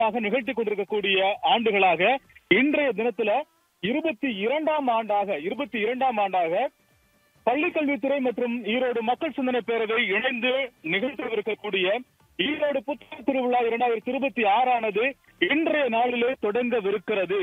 ஆக நிகழ்த்தி கொண்டிருக்கக்கூடிய ஆண்டுகளாக இன்றைய தினத்துல இருபத்தி இரண்டாம் ஆண்டாக இருபத்தி இரண்டாம் ஆண்டாக பள்ளிக்கல்வித்துறை மற்றும் ஈரோடு மக்கள் சிந்தனை பேரவை இணைந்து நிகழ்த்தவிருக்கக்கூடிய ஈரோடு புத்தக திருவிழா இரண்டாயிரத்தி இருபத்தி ஆறானது இன்றைய நாளிலே தொடங்கவிருக்கிறது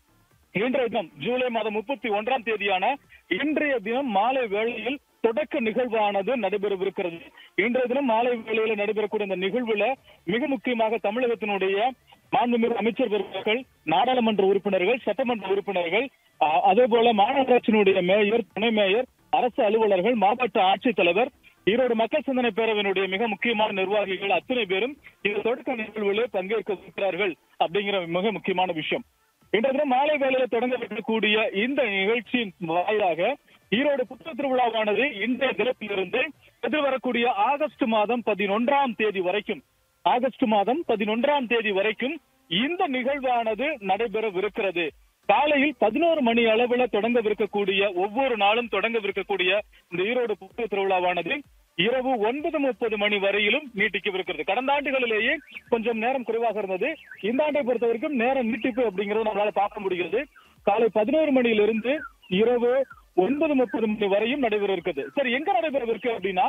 இன்றைய தினம் ஜூலை மாதம் முப்பத்தி ஒன்றாம் தேதியான இன்றைய தினம் மாலை வேளையில் தொடக்க நிகழ்வானது நடைபெறவிருக்கிறது இன்றைய தினம் மாலை வேளையில் நடைபெறக்கூடிய இந்த நிகழ்வுல மிக முக்கியமாக தமிழகத்தினுடைய மாண்புமிகு அமைச்சர் பெருமக்கள் நாடாளுமன்ற உறுப்பினர்கள் சட்டமன்ற உறுப்பினர்கள் அ- அதே போல மாநகராட்சியினுடைய மேயர் துணை மேயர் அரசு அலுவலர்கள் மாவட்ட ஆட்சித்தலைவர் ஈரோடு மக்கள் சிந்தனை பேரவையினுடைய மிக முக்கியமான நிர்வாகிகள் அத்தனை பேரும் இந்த தொடக்க நிகழ்வுல பங்கேற்க இருக்கிறார்கள் அப்படிங்கிற மிக முக்கியமான விஷயம் இன்றைய தினம் மாலை வேளையில தொடங்கப்படக்கூடிய இந்த நிகழ்ச்சியின் வாயிலாக ஈரோடு புத்தக திருவிழாவானது இன்றைய தினத்திலிருந்து எதிர்வரக்கூடிய ஆகஸ்ட் மாதம் பதினொன்றாம் தேதி வரைக்கும் ஆகஸ்ட் மாதம் பதினொன்றாம் தேதி வரைக்கும் இந்த நிகழ்வானது நடைபெறவிருக்கிறது காலையில் பதினோரு மணி அளவுல தொடங்கவிருக்கக்கூடிய ஒவ்வொரு நாளும் தொடங்கவிருக்கக்கூடிய இந்த ஈரோடு புத்தக திருவிழாவானது இரவு ஒன்பது முப்பது மணி வரையிலும் நீட்டிக்கவிருக்கிறது கடந்த ஆண்டுகளிலேயே கொஞ்சம் நேரம் குறைவாக இருந்தது இந்த ஆண்டை பொறுத்த வரைக்கும் நேரம் நீட்டிப்பு அப்படிங்கறது நம்மளால பார்க்க முடிகிறது காலை பதினோரு மணியிலிருந்து இரவு ஒன்பது முப்பது மணி வரையும் நடைபெற இருக்குது சரி எங்க நடைபெறவிருக்கு அப்படின்னா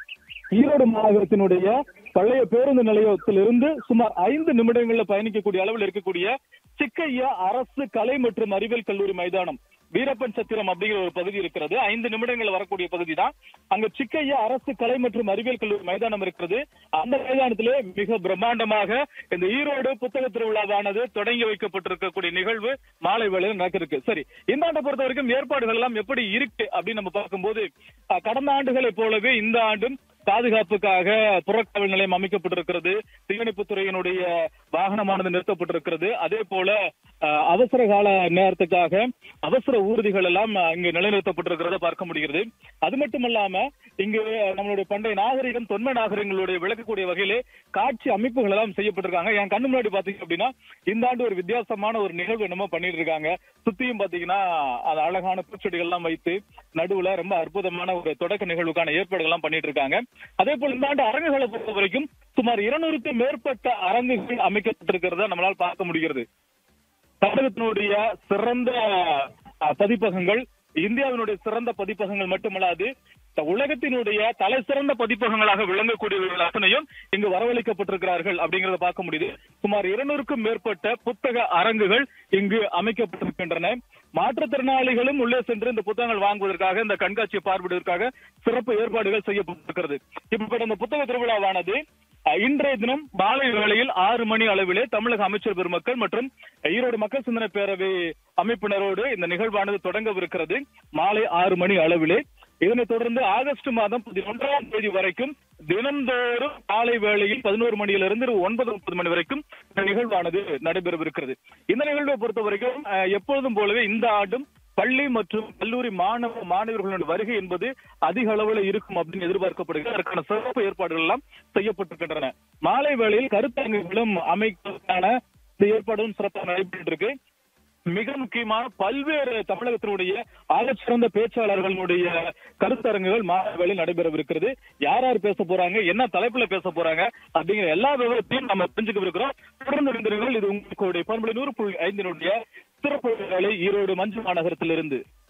ஈரோடு மாநகரத்தினுடைய பழைய பேருந்து நிலையத்திலிருந்து சுமார் ஐந்து நிமிடங்கள்ல பயணிக்கக்கூடிய அளவில் இருக்கக்கூடிய சிக்கையா அரசு கலை மற்றும் அறிவியல் கல்லூரி மைதானம் வீரப்பன் சத்திரம் அப்படிங்கிற ஒரு பகுதி இருக்கிறது ஐந்து நிமிடங்கள் வரக்கூடிய பகுதி தான் அங்க சிக்கையா அரசு கலை மற்றும் அறிவியல் கல்லூரி மைதானம் இருக்கிறது அந்த மைதானத்திலே மிக பிரம்மாண்டமாக இந்த ஈரோடு புத்தக திருவிழாவானது தொடங்கி வைக்கப்பட்டிருக்கக்கூடிய நிகழ்வு மாலை வேளையில் நடக்கிருக்கு சரி இந்த ஆண்டை பொறுத்த வரைக்கும் ஏற்பாடுகள் எல்லாம் எப்படி இருக்கு அப்படின்னு நம்ம பார்க்கும்போது அஹ், கடந்த ஆண்டுகளைப் போலவே இந்த ஆண்டும் பாதுகாப்புக்காக புறக்காவல் நிலையம் அமைக்கப்பட்டிருக்கிறது தீயணைப்புத் துறையினுடைய வாகனமானது நிறுத்தப்பட்டிருக்கிறது அதே போல அஹ், அவசர கால நேரத்துக்காக அவசர ஊர்திகள் எல்லாம் அஹ், இங்கு நிலைநிறுத்தப்பட்டிருக்கிறத பார்க்க முடிகிறது அது மட்டுமல்லாம இங்கு நம்மளுடைய பண்டைய நாகரிகம் தொன்மை நாகரிகங்களுடைய விளக்கக்கூடிய வகையிலே காட்சி அமைப்புகள் எல்லாம் செய்யப்பட்டிருக்காங்க என் கண்ணு முன்னாடி பாத்தீங்க அப்படின்னா இந்த ஆண்டு ஒரு வித்தியாசமான ஒரு நிகழ்வு என்னமோ பண்ணிட்டு இருக்காங்க சுத்தியும் பாத்தீங்கன்னா அது அழகான பூச்செடிகள் எல்லாம் வைத்து நடுவுல ரொம்ப அற்புதமான ஒரு தொடக்க நிகழ்வுக்கான ஏற்பாடுகள் எல்லாம் பண்ணிட்டு இருக்காங்க அதே போல இந்த ஆண்டு அரங்குகளை பொறுத்த வரைக்கும் சுமார் இருநூறுக்கு மேற்பட்ட அரங்குகள் அமைக்கப்பட்டிருக்கிறத நம்மளால் பார்க்க முடிகிறது தமிழகத்தினுடைய சிறந்த அஹ், பதிப்பகங்கள் இந்தியாவினுடைய சிறந்த பதிப்பகங்கள் மட்டுமல்லாது இந்த உலகத்தினுடைய தலை சிறந்த பதிப்பகங்களாக விளங்கக்கூடியவர்கள் அத்தனையும் இங்கு வரவழைக்கப்பட்டிருக்கிறார்கள் அப்படிங்கறத பார்க்க முடியுது சுமார் இருநூறுக்கும் மேற்பட்ட புத்தக அரங்குகள் இங்கு அமைக்கப்பட்டிருக்கின்றன மாற்றுத்திறனாளிகளும் உள்ளே சென்று இந்த புத்தகங்கள் வாங்குவதற்காக இந்த கண்காட்சியை பார்வையிடுவதற்காக சிறப்பு ஏற்பாடுகள் செய்யப்பட்டிருக்கிறது இப்படிப்பட்ட இந்த புத்தக திருவிழாவானது அஹ், இன்றைய தினம் மாலை வேளையில் ஆறு மணி அளவிலே தமிழக அமைச்சர் பெருமக்கள் மற்றும் ஈரோடு மக்கள் சிந்தனை பேரவை அமைப்பினரோடு இந்த நிகழ்வானது தொடங்கவிருக்கிறது மாலை ஆறு மணி அளவிலே இதனைத் தொடர்ந்து ஆகஸ்ட் மாதம் பதினொன்றாம் தேதி வரைக்கும் தினந்தோறும் காலை வேளையில் பதினோரு மணியிலிருந்து ஒன்பது முப்பது மணி வரைக்கும் இந்த நிகழ்வானது நடைபெறவிருக்கிறது இந்த நிகழ்வை பொறுத்த வரைக்கும் அஹ், எப்பொழுதும் போலவே இந்த ஆண்டும் பள்ளி மற்றும் கல்லூரி மாணவ மாணவர்களுடைய வருகை என்பது அதிக அளவுல இருக்கும் அப்படின்னு எதிர்பார்க்கப்படுகிறது அதற்கான சிறப்பு ஏற்பாடுகள் எல்லாம் செய்யப்பட்டிருக்கின்றன மாலை வேளையில் கருத்தரங்குகளும் அமைப்பதற்கான இந்த ஏற்பாடும் சிறப்பாக நடைபெற்று இருக்கு மிக முக்கியமான பல்வேறு தமிழகத்தினுடைய ஆகச்சிறந்த பேச்சாளர்களுடைய கருத்தரங்குகள் மாணவர்களில் நடைபெறவிருக்கிறது யார் யார் பேச போறாங்க என்ன தலைப்புல பேச போறாங்க அப்படிங்கிற எல்லா விவரத்தையும் நம்ம தெரிஞ்சுக்க இருக்கிறோம் தொடர்ந்து இருந்திருங்கள் இது உங்களுக்கு பண்புல நூறு புள்ளி ஐந்தினுடைய சிறப்பு வேலை ஈரோடு மஞ்சு மாநகரத்திலிருந்து